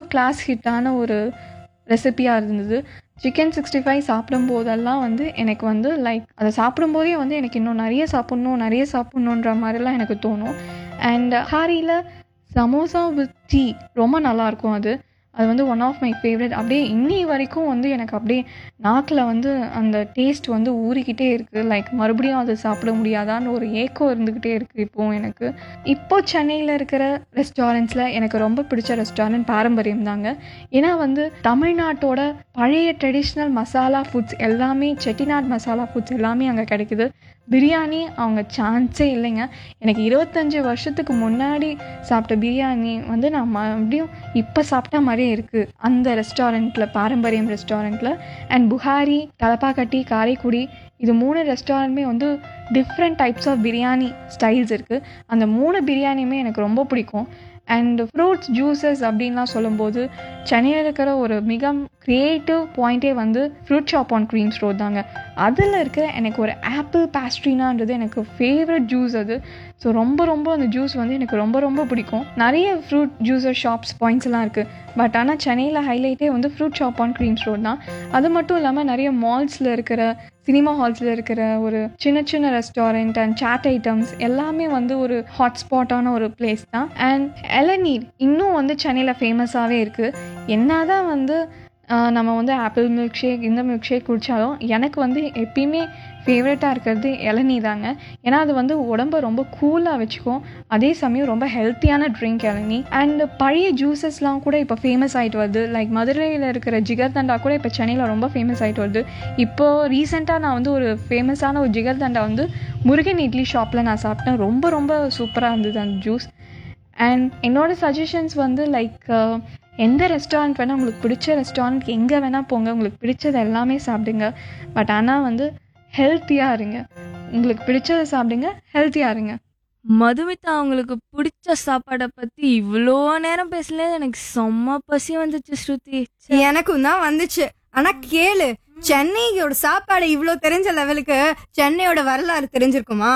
Class ஹிட்டான ஒரு ரெசிபியாக இருந்தது சிக்கன் சிக்ஸ்டி ஃபைவ் சாப்பிடும்போதெல்லாம் வந்து எனக்கு வந்து லைக் அதை சாப்பிடும்போதே வந்து எனக்கு இன்னும் நிறைய சாப்பிட்ணும் நிறைய சாப்பிட்ணுன்ற மாதிரிலாம் எனக்கு தோணும் அண்ட் ஹாரியில் சமோசா வித் டீ ரொம்ப நல்லாயிருக்கும் அது அது வந்து ஒன் ஆஃப் மை ஃபேவரட் அப்படியே இன்னி வரைக்கும் வந்து எனக்கு அப்படியே நாக்கில் வந்து அந்த டேஸ்ட் வந்து ஊறிக்கிட்டே இருக்குது லைக் மறுபடியும் அது சாப்பிட முடியாதான்னு ஒரு ஏக்கம் இருந்துக்கிட்டே இருக்குது இப்போது எனக்கு இப்போ சென்னையில் இருக்கிற ரெஸ்டாரண்ட்ஸில் எனக்கு ரொம்ப பிடிச்ச ரெஸ்டாரண்ட் பாரம்பரியம் தாங்க ஏன்னா வந்து தமிழ்நாட்டோட பழைய ட்ரெடிஷ்னல் மசாலா ஃபுட்ஸ் எல்லாமே செட்டிநாட் மசாலா ஃபுட்ஸ் எல்லாமே அங்கே கிடைக்குது பிரியாணி அவங்க சான்ஸே இல்லைங்க எனக்கு இருபத்தஞ்சி வருஷத்துக்கு முன்னாடி சாப்பிட்ட பிரியாணி வந்து நான் மறுபடியும் இப்போ சாப்பிட்ட மாதிரியே இருக்குது அந்த ரெஸ்டாரண்ட்டில் பாரம்பரியம் ரெஸ்டாரண்ட்டில் அண்ட் புகாரி தலப்பாக்கட்டி காரைக்குடி இது மூணு ரெஸ்டாரண்ட்டுமே வந்து different types of biryani styles இருக்குது அந்த மூணு பிரியாணியுமே எனக்கு ரொம்ப பிடிக்கும் அண்ட் ஃப்ரூட்ஸ் ஜூஸஸ் அப்படின்லாம் சொல்லும்போது சென்னையில் இருக்கிற ஒரு மிக க்ரியேட்டிவ் பாயிண்ட்டே வந்து fruit shop on Queens road தாங்க அதில் இருக்கிற எனக்கு ஒரு ஆப்பிள் பேஸ்ட்ரினான்றது எனக்கு ஃபேவரட் ஜூஸ் அது ஸோ ரொம்ப ரொம்ப அந்த ஜூஸ் வந்து எனக்கு ரொம்ப ரொம்ப பிடிக்கும் நிறைய ஃப்ரூட் ஜூஸர் ஷாப்ஸ் பாயிண்ட்ஸ் எல்லாம் இருக்குது பட் ஆனால் சென்னையில் ஹைலைட்டே வந்து fruit shop on Greams road தான் அது மட்டும் இல்லாமல் நிறைய மால்ஸில் இருக்கிற சினிமா ஹால்ஸில் இருக்கிற ஒரு சின்ன சின்ன ரெஸ்டாரண்ட் அண்ட் சாட் ஐட்டம்ஸ் எல்லாமே வந்து ஒரு ஹாட்ஸ்பாட்டான ஒரு பிளேஸ் தான் அண்ட் இளநீர் இன்னும் வந்து சென்னையில் ஃபேமஸாகவே இருக்குது என்னதான் வந்து ஆஹ், நம்ம வந்து ஆப்பிள் மில்க் ஷேக் இந்த மில்க் ஷேக் குடித்தாலும் எனக்கு வந்து எப்பயுமே ஃபேவரட்டாக இருக்கிறது இளநீ தாங்க ஏன்னா அது வந்து உடம்ப ரொம்ப கூலாக வச்சுக்கும் அதே சமயம் ரொம்ப ஹெல்த்தியான ட்ரிங்க் இளநீ அண்ட் பழைய ஜூஸஸ்லாம் கூட இப்போ ஃபேமஸ் ஆகிட்டு வருது லைக் மதுரையில் இருக்கிற ஜிகர் தண்டா கூட இப்போ சென்னையில் ரொம்ப ஃபேமஸ் ஆகிட்டு வருது இப்போது ரீசெண்டாக நான் வந்து ஒரு ஃபேமஸான ஒரு ஜிகர் தண்டா வந்து முருகன் இட்லி ஷாப்பில் நான் சாப்பிட்டேன் ரொம்ப ரொம்ப சூப்பராக இருந்தது அந்த ஜூஸ் அண்ட் என்னோட சஜஷன்ஸ் வந்து லைக் எந்த ரெஸ்டாரண்ட் வேணால் உங்களுக்கு பிடிச்ச ரெஸ்டாரண்ட் எங்கே வேணால் போங்க உங்களுக்கு பிடிச்சது எல்லாமே சாப்பிடுங்க பட் ஆனால் வந்து ஹெல்த்தியாக இருங்க உங்களுக்கு பிடிச்சதை சாப்பிடுங்க ஹெல்த்தியாக இருங்க மதுமிதா அவங்களுக்கு பிடிச்ச சாப்பாடை பத்தி இவ்வளோ நேரம் பேசல எனக்கு செம்ம பசி வந்துச்சு ஸ்ருதி ச்சே. எனக்கும் தான் வந்துச்சு ஆனா கேளு சென்னையோட சாப்பாடு இவ்ளோ தெரிஞ்ச லெவலுக்கு சென்னையோட வரலாறு தெரிஞ்சிருக்குமா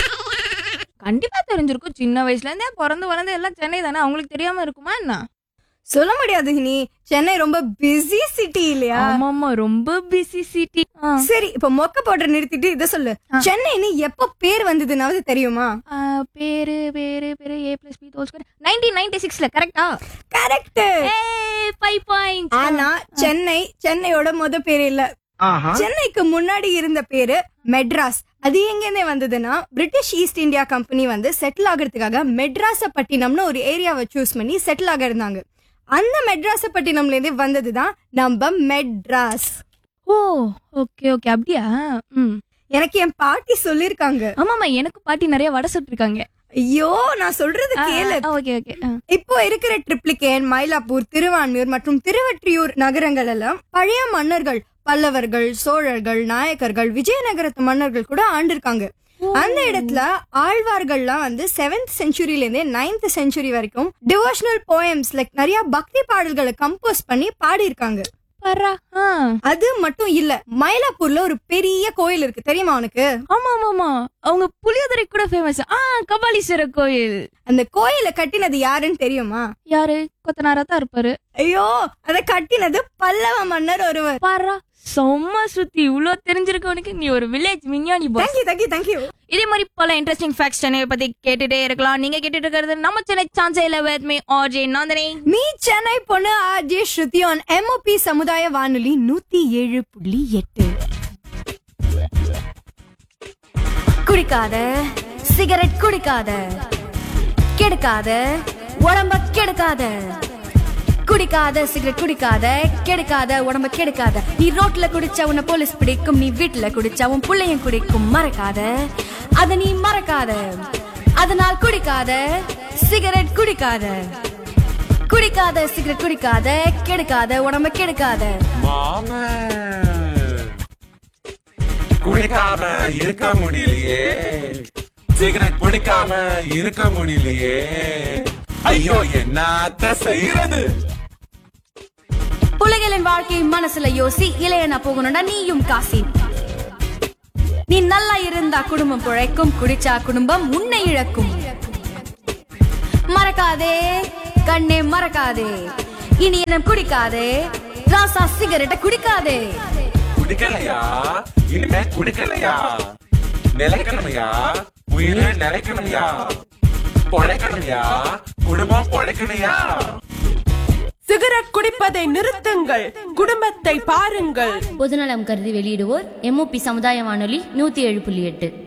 கண்டிப்பா தெரிஞ்சிருக்கும் சின்ன வயசுல இருந்தே பிறந்து வளர்ந்து எல்லாம் சென்னை தானே அவங்களுக்கு தெரியாம இருக்குமா என்ன சொல்ல முடியாது நீ சென்னை ரொம்ப பிஸி சிட்டி இல்லையா ஆமாமா ரொம்ப பிஸி சிட்டி சரி இப்ப மொக்க போடுற நிறுத்திட்டு இத சொல்லு சென்னைன்னு எப்ப பேர் வந்ததுனாவது தெரியுமா பேரு பேரு பேரு A plus B whole square nineteen ninety சிக்ஸ்ல கரெக்டா கரெக்ட் ஃபைவ் பாயிண்ட் ஆனா சென்னை சென்னையோட முத பேர் இல்ல சென்னைக்கு முன்னாடி இருந்த பேரு மெட்ராஸ் அது எங்கேருந்தே வந்ததுன்னா பிரிட்டிஷ் ஈஸ்ட் இந்தியா கம்பெனி வந்து செட்டில் ஆகிறதுக்காக மெட்ராசப்பட்டினம்னு ஒரு ஏரியாவை சூஸ் பண்ணி செட்டில் ஆக இருந்தாங்க அந்த மெட்ராசப்பட்டினம்ல இருந்தே வந்ததுதான் நம்ம மெட்ராஸ் ஓ ஓகே ஓகே அப்படியா ம் எனக்கு என் பாட்டி சொல்லிருக்காங்க ஆமாமா எனக்கு பாட்டி நிறைய வடை சுட்டிருக்காங்க ஐயோ நான் சொல்றது கேளு ஓகே ஓகே இப்போ இருக்கிற ட்ரிப்ளிகேன் மயிலாப்பூர் திருவான்மியூர் மற்றும் திருவற்றியூர் நகரங்கள் எல்லாம் பழைய மன்னர்கள் பல்லவர்கள் சோழர்கள் நாயக்கர்கள் விஜயநகரத்து மன்னர்கள் கூட ஆண்டிருக்காங்க அந்த இடத்துல ஆழ்வார்கள்லாம் வந்து செவன்த் செஞ்சுரியில இருந்தே நைன்த் செஞ்சுரி வரைக்கும் டிவோஷனல் போயம்ஸ் லைக் நிறைய பக்தி பாடல்களை கம்போஸ் பண்ணி பாடியிருக்காங்க பரா ஆ அது மட்டும் இல்ல மயிலாப்பூர்ல ஒரு பெரிய கோயில் இருக்கு தெரியுமா உனக்கு ஆமா ஆமா ஆமா அவங்க புளியோதரை கூட ஃபேமஸ் ஆ கபாலீஸ்வரர் கோயில் அந்த கோயிலை கட்டினது யாருன்னு தெரியுமா யாரு கொத்தனாரா தான் இருப்பாரு ஐயோ அத கட்டினது பல்லவ மன்னர் ஒருவர் பாரா செம்ம சுத்தி இவ்ளோ தெரிஞ்சிருக்க உனக்கு நீ ஒரு வில்லேஜ் விஞ்ஞானி பாஸ் தேங்க்யூ தேங்க்யூ தேங்க்யூ இதே மாதிரி பல இன்ட்ரெஸ்டிங் ஃபேக்ட்ஸ் சென்னையை பத்தி கேட்டுட்டே இருக்கலாம் நீங்க கேட்டுட்டு இருக்கிறது நம்ம சென்னை சான்சைல with me RJ Nandini me Chennai பொண்ணு ஆர்ஜே ஸ்ருதி ஆன் எம்ஓபி சமுதாய வானொலி நூத்தி ஏழு புள்ளி எட்டு குடிக்காத சிகரெட் குடிக்காத கெடுக்காத உடம்ப கெடுக்காத குடிக்காத சிகரெட் குடிக்காத கெடுக்காத உடம்ப கெடுக்காத நீ ரோட்ல குடிச்சா உன்னை போலீஸ் பிடிக்கும் நீ வீட்டுல குடிச்சா உன் புள்ளையும் குடிக்கும் மறக்காத அத நீ மறக்காத அதனால் குடிக்காத சிகரெட் குடிக்காத குடிக்காத சிகரெட் குடிக்காத கெடுக்காத உடம்ப கெடுக்காத மாமன் குடிக்காம இருக்க முடியலையே சிகரெட் பிடிக்காம இருக்க முடியலையே ஐயோ என்னத்த செய்யறது புலகளின் வாழ்க்கை மனசுல யோசி இளையனா போகணும்டா நீயும் காசி நீ நல்லா இருந்தா குடும்பம் பிழைக்கும் குடிச்சா குடும்பம் உன்னை இழக்கும் மறக்காதே கண்ணே மறக்காதே இனி எனம் குடிக்காதே ராசா சிகரெட்டை குடிக்காதே குடிக்கலையா இனிமே குடிக்கலையா நிலைக்கணுமையா உயிரை நிலைக்கணுமையா பொழைக்கணுமையா குடும்பம் பொழைக்கணுயா சிகரெட் குடிப்பதை நிறுத்துங்கள் குடும்பத்தை பாருங்கள் பொதுநலம் கருதி வெளியிடுவோர் எம்ஓபி சமுதாய வானொலி நூத்தி ஏழு புள்ளி எட்டு